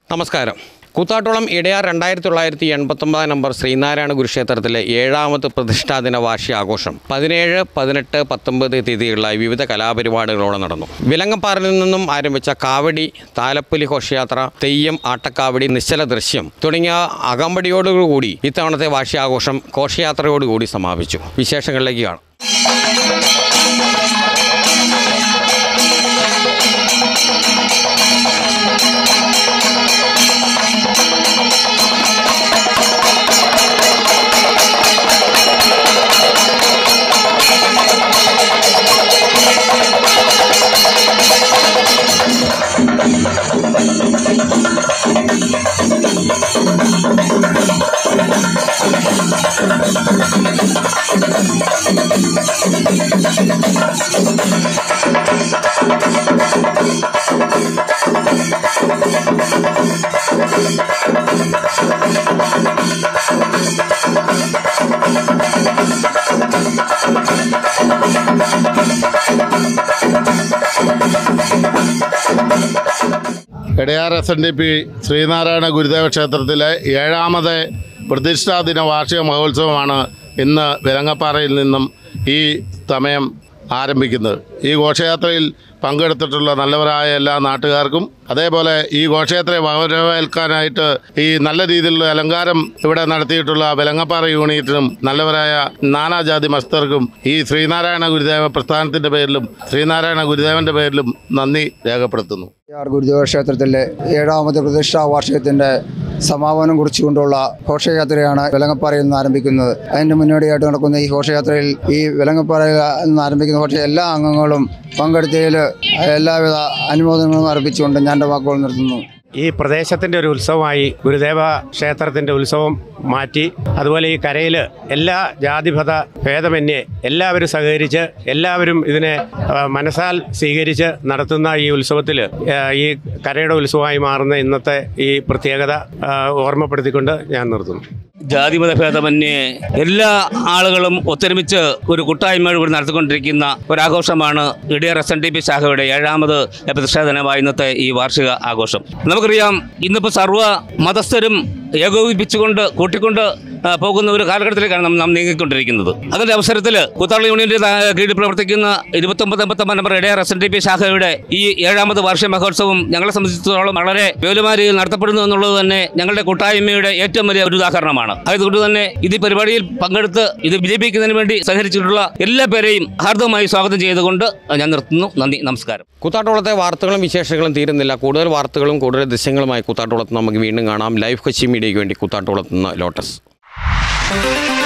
നമസ്കാരം കൂത്താട്ടോളം ഇടയാർ രണ്ടായിരത്തി തൊള്ളായിരത്തി എൺപത്തൊമ്പതാം നമ്പർ ശ്രീനാരായണ ഗുരുക്ഷേത്രത്തിലെ ഏഴാമത് പ്രതിഷ്ഠാദിന വാർഷികാഘോഷം പതിനേഴ് പതിനെട്ട് പത്തൊമ്പത് തീയതികളിലായി വിവിധ കലാപരിപാടികളോടെ നടന്നു വിലങ്ങപ്പാറിൽ നിന്നും ആരംഭിച്ച കാവടി താലപ്പൊലി ഘോഷയാത്ര തെയ്യം ആട്ടക്കാവടി നിശ്ചല ദൃശ്യം തുടങ്ങിയ അകമ്പടിയോടുകൂടി ഇത്തവണത്തെ വാർഷികാഘോഷം ഘോഷയാത്രയോടുകൂടി സമാപിച്ചു വിശേഷങ്ങളിലേക്ക് കാണാം Edayar S N D P Sreenarayana Gurudeva ക്ഷേത്രത്തിലെ ഏഴാമത് പ്രതിഷ്ഠാദിന വാർഷിക മഹോത്സവമാണ് ഇന്ന് വിലങ്ങപ്പാറയിൽ നിന്നും ഈ സമയം ആരംഭിക്കുന്നത് ഈ ഘോഷയാത്രയിൽ പങ്കെടുത്തിട്ടുള്ള നല്ലവരായ എല്ലാ നാട്ടുകാർക്കും അതേപോലെ ഈ ഘോഷയാത്രയെ വരവേൽക്കാനായിട്ട് ഈ നല്ല രീതിയിലുള്ള അലങ്കാരം ഇവിടെ നടത്തിയിട്ടുള്ള വിലങ്ങപ്പാറ യൂണിറ്റിനും നല്ലവരായ നാനാജാതി മസ്തർക്കും ഈ ശ്രീനാരായണ ഗുരുദേവ പ്രസ്ഥാനത്തിൻ്റെ പേരിലും ശ്രീനാരായണ ഗുരുദേവൻ്റെ പേരിലും നന്ദി രേഖപ്പെടുത്തുന്നു ആർ ഗുരുദേവ ക്ഷേത്രത്തിലെ ഏഴാമത് പ്രതിഷ്ഠാ വാർഷികത്തിന്റെ സമാപനം കുറിച്ചുകൊണ്ടുള്ള ഘോഷയാത്രയാണ് വിലങ്ങപ്പാറയിൽ നിന്ന് ആരംഭിക്കുന്നത് അതിന്റെ മുന്നോടിയായിട്ട് നടക്കുന്ന ഈ ഘോഷയാത്രയിൽ ഈ വിലങ്ങപ്പാറയിൽ നിന്ന് ആരംഭിക്കുന്ന ഘോഷ എല്ലാ അംഗങ്ങളും പങ്കെടുത്തതിൽ എല്ലാവിധ അനുമോദനങ്ങളും അർപ്പിച്ചുകൊണ്ട് ഞാൻ എൻ്റെ വാക്കുകൾ നിർത്തുന്നു ഈ പ്രദേശത്തിൻ്റെ ഒരു ഉത്സവമായി ഗുരുദേവ ക്ഷേത്രത്തിൻ്റെ ഉത്സവം മാറ്റി അതുപോലെ ഈ കരയിൽ എല്ലാ ജാതിപത ഭേദമന്യേ എല്ലാവരും സഹകരിച്ച് എല്ലാവരും ഇതിനെ ആ, മനസ്സാൽ സ്വീകരിച്ച് നടത്തുന്ന ഈ ഉത്സവത്തിൽ ഈ കരയുടെ ഉത്സവമായി മാറുന്ന ഇന്നത്തെ ഈ പ്രത്യേകത ആ, ഓർമ്മപ്പെടുത്തിക്കൊണ്ട് ഞാൻ നിർത്തുന്നു ജാതിമതഭേദമന്യേ എല്ലാ ആളുകളും ഒത്തൊരുമിച്ച് ഒരു കൂട്ടായ്മയോട് കൂടി നടത്തിക്കൊണ്ടിരിക്കുന്ന ഒരാഘോഷമാണ് Edayar S N D P ശാഖയുടെ ഏഴാമത് പ്രതിഷ്ഠാ ദിനമായ ഇന്നത്തെ ഈ വാർഷിക ആഘോഷം നമുക്കറിയാം ഇന്നിപ്പോൾ സർവ്വ മതസ്ഥരും ഏകോപിപ്പിച്ചുകൊണ്ട് കൂട്ടിക്കൊണ്ട് ആ, പോകുന്ന ഒരു കാലഘട്ടത്തിലേക്കാണ് നാം നാം നീങ്ങിക്കൊണ്ടിരിക്കുന്നത് അതിൻ്റെ അവസരത്തിൽ കൂത്താളി യൂണിയൻ്റെ താ- കീഴിൽ പ്രവർത്തിക്കുന്ന ഇരുപത്തൊമ്പത് എൺപത്തൊമ്പത് number Edayar S N D P ശാഖയുടെ ഈ ഏഴാമത് വാർഷിക മഹോത്സവം ഞങ്ങളെ സംബന്ധിച്ചിടത്തോളം വളരെ വേലുമാരിയിൽ നടത്തപ്പെടുന്നു എന്നുള്ളത് തന്നെ ഞങ്ങളുടെ കൂട്ടായ്മയുടെ ഏറ്റവും വലിയ ഒരു ഉദാഹരണമാണ് അതുകൊണ്ട് തന്നെ ഇത് ഈ പരിപാടിയിൽ പങ്കെടുത്ത് ഇത് വിജയിപ്പിക്കുന്നതിന് വേണ്ടി സഹകരിച്ചിട്ടുള്ള എല്ലാ പേരെയും ഹാർദവമായി സ്വാഗതം ചെയ്തുകൊണ്ട് ഞാൻ നിർത്തുന്നു നന്ദി നമസ്കാരം കൂത്താട്ടോളത്തെ വാർത്തകളും വിശേഷങ്ങളും തീരുന്നില്ല കൂടുതൽ വാർത്തകളും കൂടുതൽ ദൃശ്യങ്ങളുമായി കൂത്താട്ടോളത്ത് നമുക്ക് വീണ്ടും കാണാം ലൈവ് കൊച്ചി മീഡിയയ്ക്ക് വേണ്ടി കൂത്താട്ടോളത്ത് നിന്ന് ലോട്ടസ്